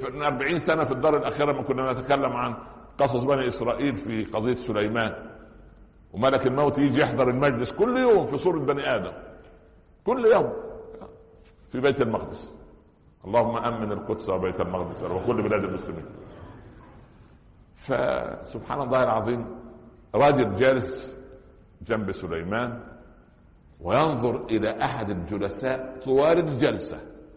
في 40 سنه في الدار الاخيره ما كنا نتكلم عن قصص بني اسرائيل في قضيه سليمان وملك الموت يجي يحضر المجلس كل يوم في صوره بني ادم كل يوم في بيت المقدس اللهم امن القدس وبيت المقدس وكل بلاد المسلمين فسبحان الله العظيم راجل جالس جنب سليمان وينظر الى احد الجلساء طوال الجلسه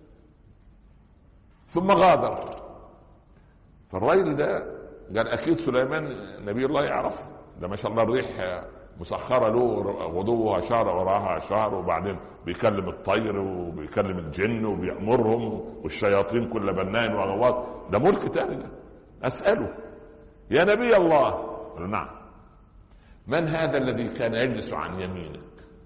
ثم غادر فالراجل ده قال اكيد سليمان نبي الله يعرف ده ما شاء الله الريح مسخرة له غدوها شهر وراها شهر وبعدين بيكلم الطير وبيكلم الجن وبيأمرهم والشياطين كل بناء وغواط ده ملك تاني ده أسأله يا نبي الله قال نعم من هذا الذي كان يجلس عن يمينك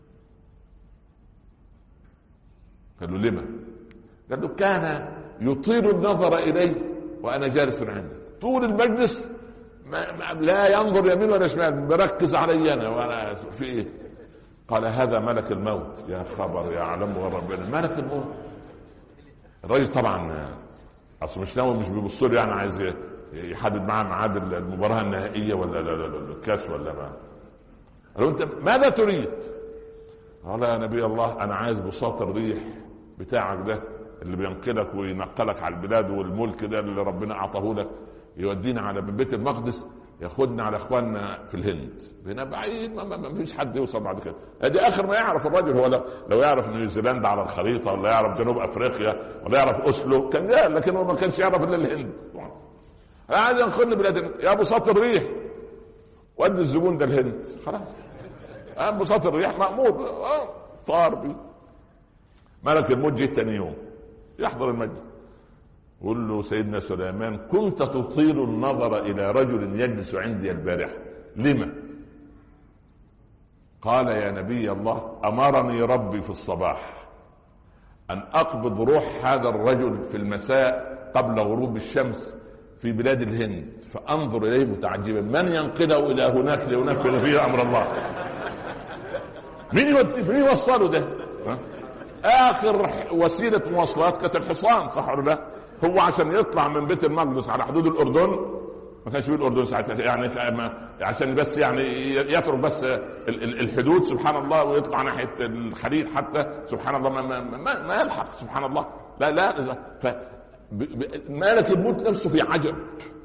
قال له لما قال له كان يطيل النظر إلي وأنا جالس عندك طول المجلس ما ما لا ينظر يمين ولا شمال مركز علي انا وانا في ايه؟ قال هذا ملك الموت يا خبر يا علم ربنا ملك الموت الراجل طبعا اصل مش ناوي مش بيبص له يعني عايز يحدد معاه ميعاد المباراه النهائيه ولا الكاس ولا ما قال انت ماذا تريد؟ قال يا نبي الله انا عايز بساط الريح بتاعك ده اللي بينقلك وينقلك على البلاد والملك ده اللي ربنا اعطاه لك يودينا على بيت المقدس ياخدنا على اخواننا في الهند هنا بعيد ما, ما, ما فيش حد يوصل بعد كده ادي اخر ما يعرف الرجل هو لو, لو يعرف نيوزيلندا على الخريطه ولا يعرف جنوب افريقيا ولا يعرف اوسلو كان جاء لكن هو ما كانش يعرف الا الهند انا عايز انقلني بلاد يا ابو ساط الريح ودي الزبون ده الهند خلاص ابو ساط الريح مامور طار بي ملك الموت جه ثاني يوم يحضر المجلس قل له سيدنا سليمان كنت تطيل النظر الى رجل يجلس عندي البارحه لما قال يا نبي الله امرني ربي في الصباح ان اقبض روح هذا الرجل في المساء قبل غروب الشمس في بلاد الهند فانظر اليه متعجبا من ينقله الى هناك لينفذ فيه امر الله مين مين يوصله ده اخر وسيله مواصلات كانت الحصان صح ولا لا؟ هو عشان يطلع من بيت المقدس على حدود الاردن ما كانش في الاردن ساعتها يعني عشان بس يعني يترك بس الحدود سبحان الله ويطلع ناحيه الخليل حتى سبحان الله ما, ما, ما, ما يلحق سبحان الله لا لا ف مالك الموت نفسه في عجب